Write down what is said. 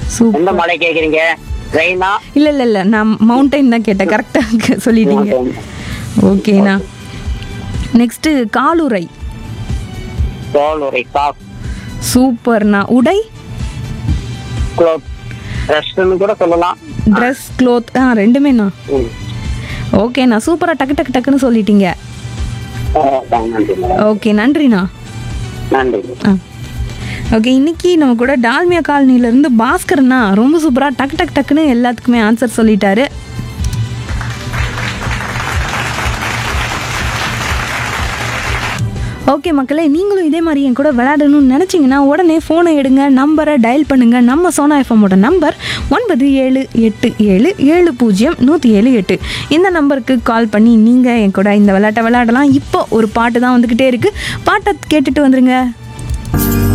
Super எந்த மலை கேக்குறீங்க ட்ரெயினா இல்ல இல்ல இல்ல நான் மவுண்டைன் தான் கேட்டேன் கரெக்டா சொல்லிட்டீங்க ஓகேண்ணா நெக்ஸ்ட் காலுரை தோலுரை காப் சூப்பர்ண்ணா உடை க்ளோத் ரெஸ்ட்னு கூட சொல்லலாம் ட்ரெஸ் க்ளோத் ஆ ரெண்டுமேண்ணா ம். ஓகேண்ணா சூப்பராக டக்கு டக்கு டக்குன்னு சொல்லிட்டீங்க ஆ, நன்றி மேடம். ஓகே நன்றிண்ணா நன்றி ஆ ஓகே இன்னைக்கு நம்ம கூட டால்மியா காலனிலேருந்து பாஸ்கர்ண்ணா ரொம்ப சூப்பராக டக்கு டக்கு டக்குன்னு எல்லாத்துக்குமே ஆன்சர் சொல்லிட்டாரு ஓகே மக்களே நீங்களும் இதே மாதிரி என் கூட விளையாடணும்னு நினச்சிங்கன்னா உடனே ஃபோனை எடுங்க நம்பரை டயல் பண்ணுங்கள் நம்ம சோனா எஃப்எம்மோட நம்பர் ஒன்பது ஏழு எட்டு ஏழு ஏழு பூஜ்ஜியம் நூற்றி ஏழு எட்டு இந்த நம்பருக்கு கால் பண்ணி நீங்கள் என் கூட இந்த விளையாட்டை விளையாடலாம் இப்போ ஒரு பாட்டு தான் வந்துக்கிட்டே இருக்குது பாட்டை கேட்டுட்டு வந்துருங்க